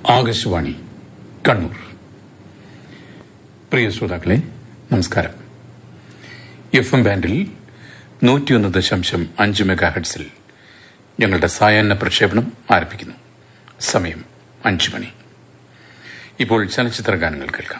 ആകാശവാണി കണ്ണൂർ പ്രിയ ശ്രോതാക്കളെ നമസ്കാരം F M ബാൻഡിൽ നൂറ്റിയൊന്ന് ദശാംശം അഞ്ച് മെഗാ ഹെഡ്സിൽ ഞങ്ങളുടെ സായാഹ്ന പ്രക്ഷേപണം ആരംഭിക്കുന്നു സമയം അഞ്ച് മണി ഇപ്പോൾ ചലച്ചിത്ര ഗാനങ്ങൾ കേൾക്കാം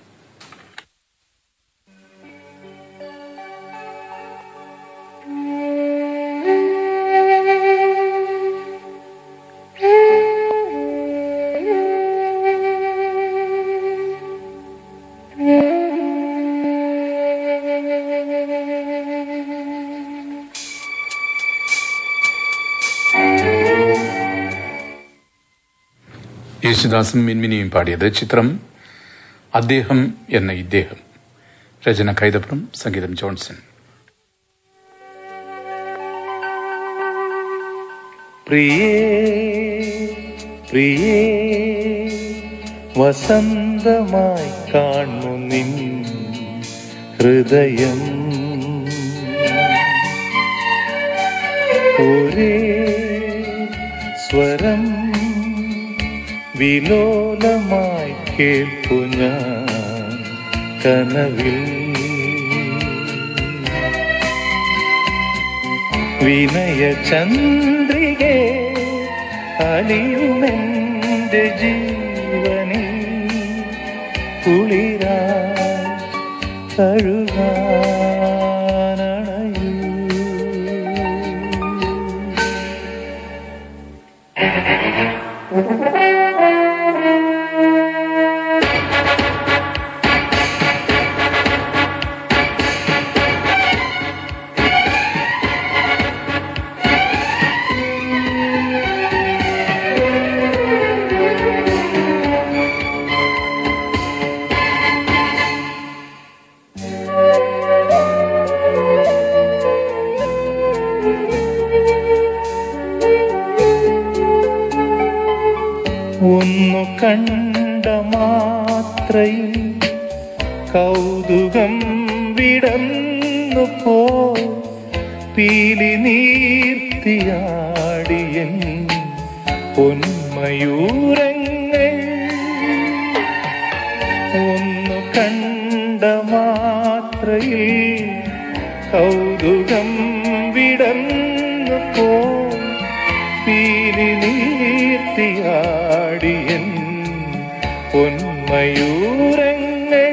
യേശുദാസും മിൻമിനിയും പാടിയത് ചിത്രം അദ്ദേഹം എന്ന ഇദ്ദേഹം രചന കൈതപ്രം സംഗീതം ജോൺസൺ പ്രിയേ പ്രിയേ വസന്തമായി കാണു നിൻ ഹൃദയം ഒരേ സ്വരം വിലോലമായി കേൾപ്പു ഞാൻ കനവിൽ വിനയ ചന്ദ്രികെ അലിയുമെന്റെ ജീവനിൽ കുളിരാ കഴുകാനണയൂ ഒന്നു കണ്ട മാത്രയിൽ കൗതുകം വിടന്നു പോ പീലി നീർത്തിയാടിയൻ പൊന്മയൂരങ്ങൾ ഒന്നു കണ്ട മാത്രയിൽ കൗതുകം വിടന്നു പോ പീലി നീർത്തിയാടിയൻ പൊന്മയൂരങ്ങൾ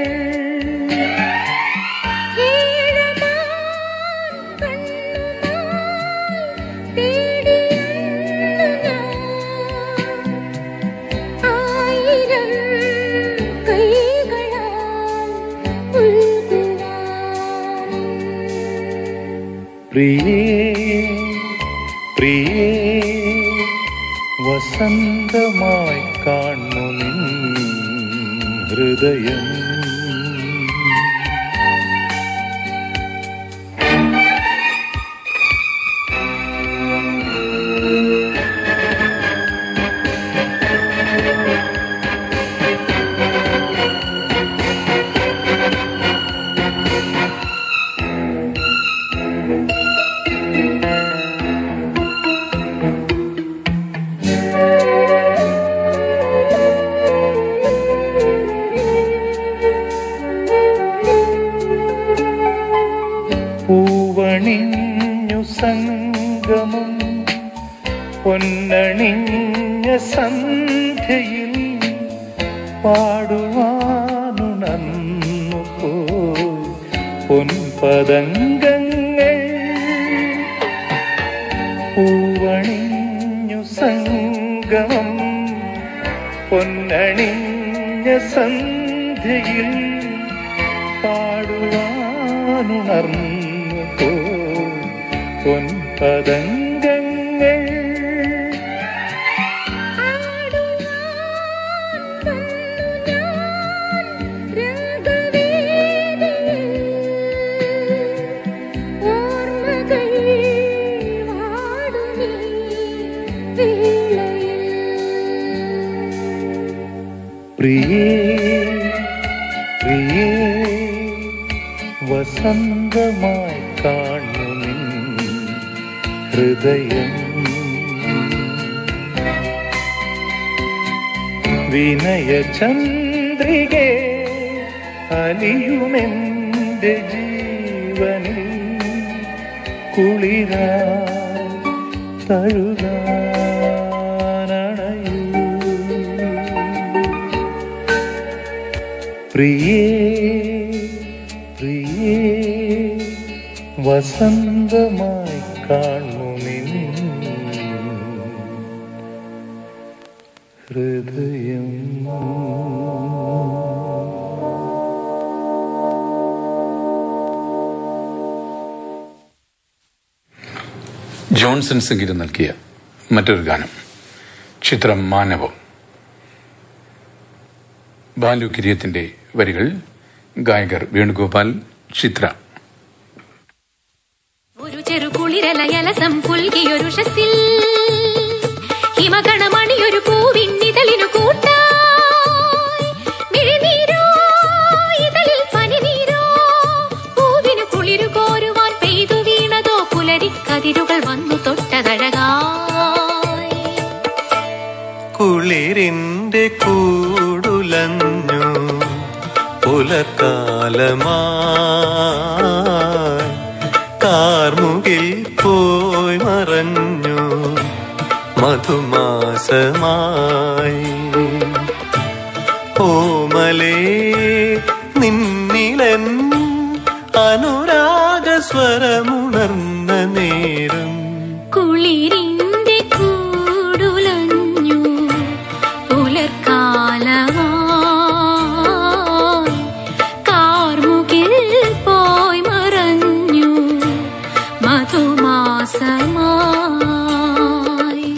പ്രിയേ പ്രിയേ വസന്തമായി കാണു നിൻ ഹൃദയം പൂവണിഞ്ഞു സംഗമം പൊന്നണിഞ്ഞ സന്ധ്യയിൽ പാടുവാനുണന്നു പോ പൊൻപതംഗങ്ങൾ പൂവണിഞ്ഞു സംഗമം പൊന്നണിഞ്ഞ സന്ധ്യയിൽ പാടുവാനുണർന്നു പോ പൊൻപതംഗങ്ങൾ പ്രിയേ പ്രിയേ വസന്തമായി കാണു നിൻ ഹൃദയം വിനയ ചന്ദ്രികെ അലിയുമെന്റെ ജീവനിൽ കുളിരാ തഴുകാനണയൂ പ്രിയേ പ്രിയേ വസന്തമായി കാണു നിൻ ഹൃദയം ജോൺസൺ സംഗീതം നൽകിയ മറ്റൊരു ഗാനം ചിത്രം മാനവം ബാലു കിരിയത്തിന്റെ വരികൾ ഗായകർ വേണുഗോപാൽ ചിത്ര ഒരു ചെറു കുളിരലയലസം പുൽകിയൊരുഷസിൽ ഹിമകണമണിയൊരു പൂവിന്നിതളിനു കൂട്ടായി മിഴിനീരോ ഇതളിൽ പനിനീരോ പൂവിനു കുളിരു കോരുവാൻ പെയ്തു വീണതോ പുലരിക്കതിരുകൾ വന്നു തൊട്ടതഴകായി കുളിരിന്റെ കൂടുലഞ്ഞു പുലക്കാലമായി കാർമുകിൽ പോയി മറഞ്ഞു മധുമാസമായി ഓമലേ നിന്നിലൻ അനുരാഗസ്വരമുണർന്ന നേരം കുളിരിന്റെ കൂടുലഞ്ഞു പുലർക്കാലമായി കാർമുകിൽ പോയി മറഞ്ഞു മധുമാസമായി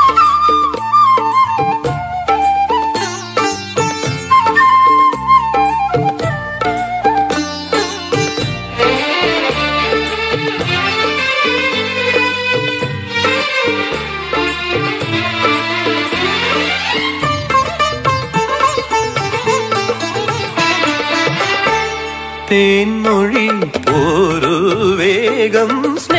തേൻമൊഴി ഒരു വേഗം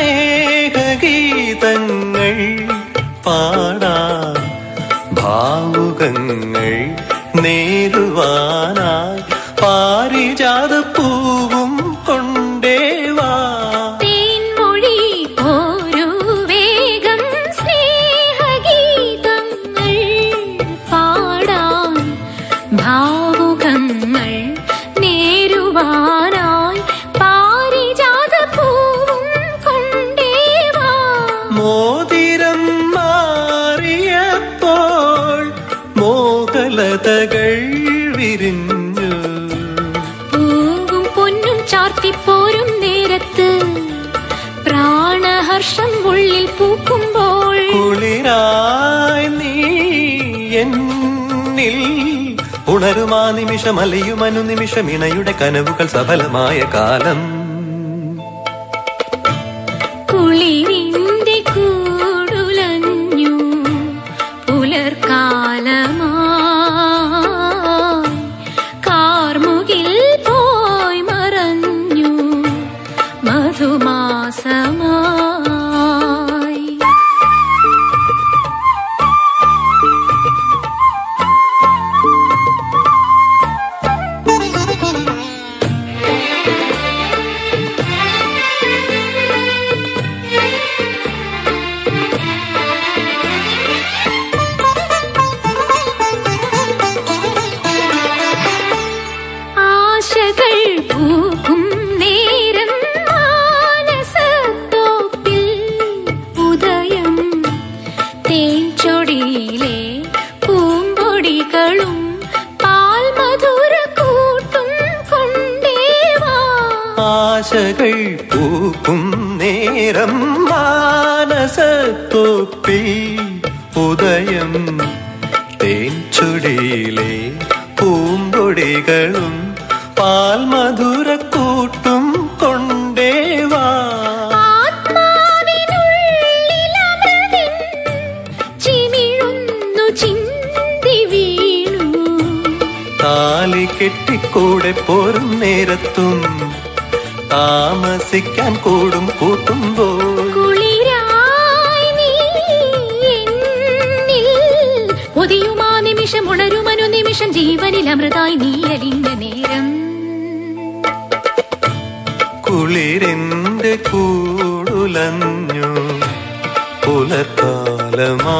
സ്നേഹഗീതങ്ങൾ പാടാൻ ഭാവുകങ്ങൾ നേരുവാനായി പാരിജാത പൂവും കൊണ്ടേവാ തേൻമൊഴി ഒരു വേഗം സ്നേഹഗീതങ്ങൾ പാടാൻ ഭാവുകങ്ങൾ നേരുവാനായി പാരിജാത പൂവും കൊണ്ടേവാ മോതിരം മാറിയപ്പോൾ മോഹലതകൾ വിരിഞ്ഞു പൂവും പൊന്നും ചാർത്തിപ്പോരും നേരത്ത് പ്രാണഹർഷം ഉള്ളിൽ പൂക്കുമ്പോൾ കുളിരായി നീ എന്നിൽ ഉണരുമാ നിമിഷം അലയുമനു നിമിഷം ഇണയുടെ കനവുകൾ സഫലമായ കാലം കുളിരിന്റെ കൂടുലഞ്ഞു പുലർക്കാലമായി കാർമുകിൽ പോയി മറഞ്ഞു മധുമാസമായി ആശകൾ പൂക്കും നേരം മാനസത്തോപ്പിൽ ഉദയം തേൻചൊടിയിലെ പൂമ്പൊടികളും പാൽമധുര കൂട്ടും കൊണ്ടേവാ ആശകൾ പൂക്കും നേരം മാനസത്തോപ്പിൽ ഉദയം തേൻചുടിയിലെ പൂമ്പൊടികളും പാൽമധുരക്കൂട്ടും കൊണ്ടേവാ ആത്മാവിനുള്ളിലമൃതിൻ ചിമിഴുന്നു ചിന്തി വീണു താലി കെട്ടിക്കൂടെ പോരും നേരത്തും താമസിക്കാൻ കൂടും കൂട്ടുമ്പോൾ കുളിരായി നീ എന്നിൽ പൊതിയുമാ നിമിഷം ഉണരുമനു നിമിഷം ജീവനിൽ അമൃതായി നീ അലിഞ്ഞ നേരം കുളിരിന്റെ കൂടുലഞ്ഞു പുലർക്കാലമാ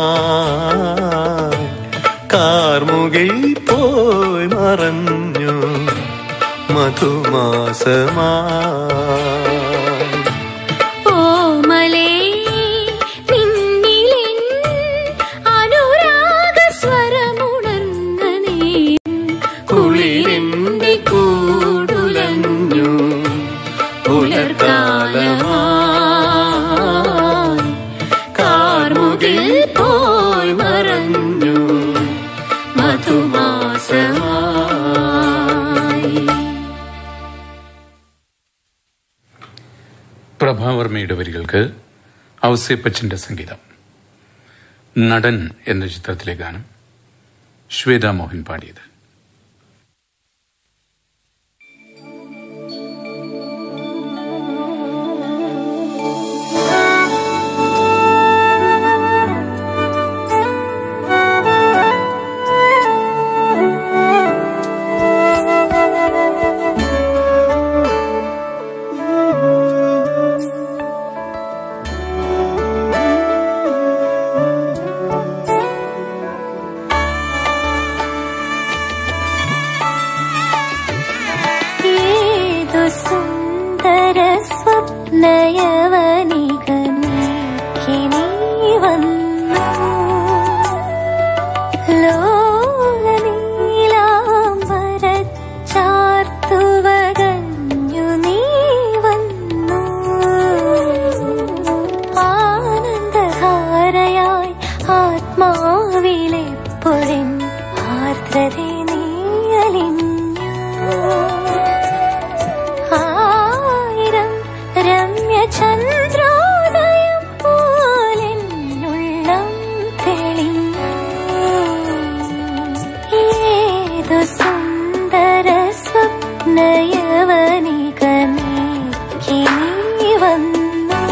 കാർമുകിൽ പോയി മറഞ്ഞു മധുമാസമാ ഓമലേ നിന്നിലെൻ അനുരാഗ സ്വരമുണർന്ന നേരം കുളിരിന്റെ കൂടുലഞ്ഞു പുലർക്കാലമാ കാർമുകിൽ പോയി മറഞ്ഞു മധുമാസമായി പ്രഭാവർമ്മയുടെ വരികൾക്ക് ഔസേപ്പച്ചന്റെ സംഗീതം നടൻ എന്ന ചിത്രത്തിലെ ഗാനം ശ്വേത മോഹൻ പാടിയത് ഏതു സുന്ദര സ്വപ്നയവനിക നീക്കിനി വന്നു ലോലനീലാംബരച്ചാർത്തുവകഞ്ഞു നീ വന്നു ആനന്ദധാരയായി ആത്മാവിലെ പൊരിൻ ആർദ്രത നീ അലിഞ്ഞു ആയിരം രമ്യ ചന്ദ്രോദയം പോലെന്നുള്ളം തെളിഞ്ഞു ഏതു സുന്ദര സ്വപ്നയവനിക നീക്കി നീ വന്നു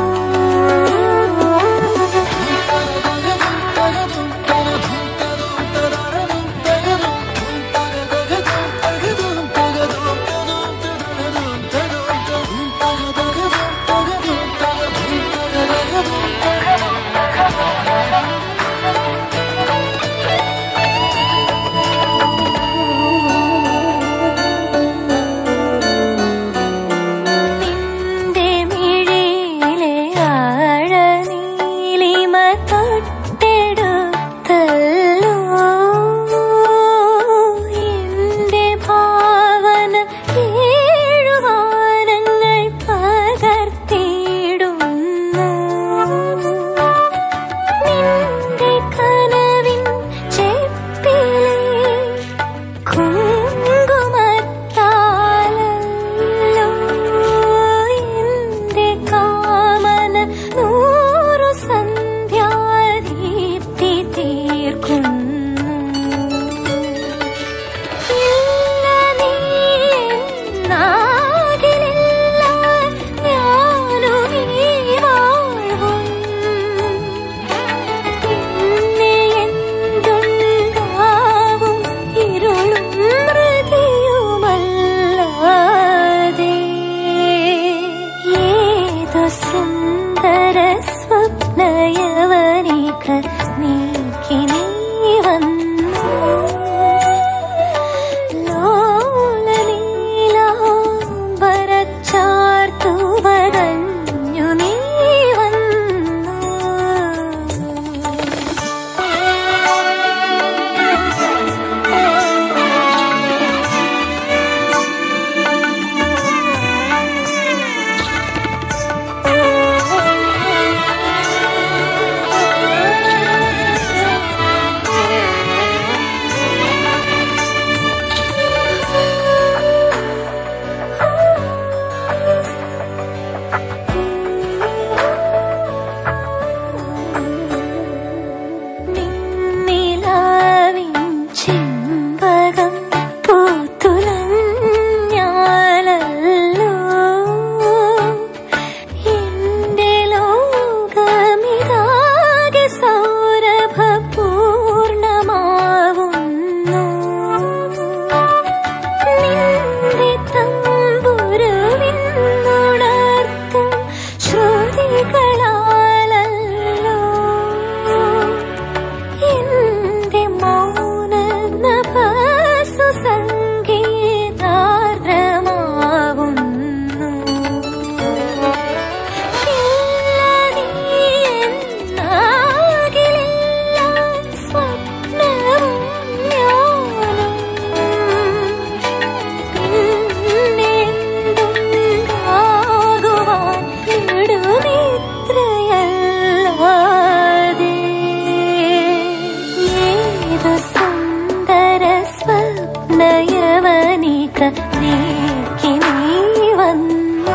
പ്രണയവനിക നീക്കി നീ വന്നു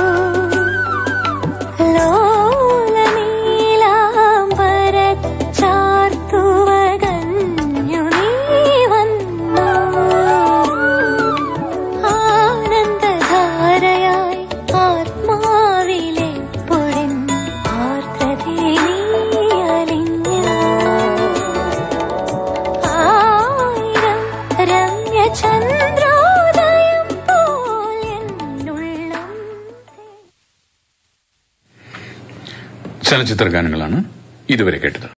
ലോലനീലാംബരച്ചാർത്തുവകഞ്ഞു നീ വന്നു ആനന്ദധാരയായി ആത്മാവിലെ പൊടിൻ ആർദ്രതേ നീ അലിഞ്ഞു ആയിരം രമ്യചന്ദ്രോദയം പോൽ എന്നുള്ളം ചലച്ചിത്ര ഗാനങ്ങളാണ് ഇതുവരെ കേട്ടത്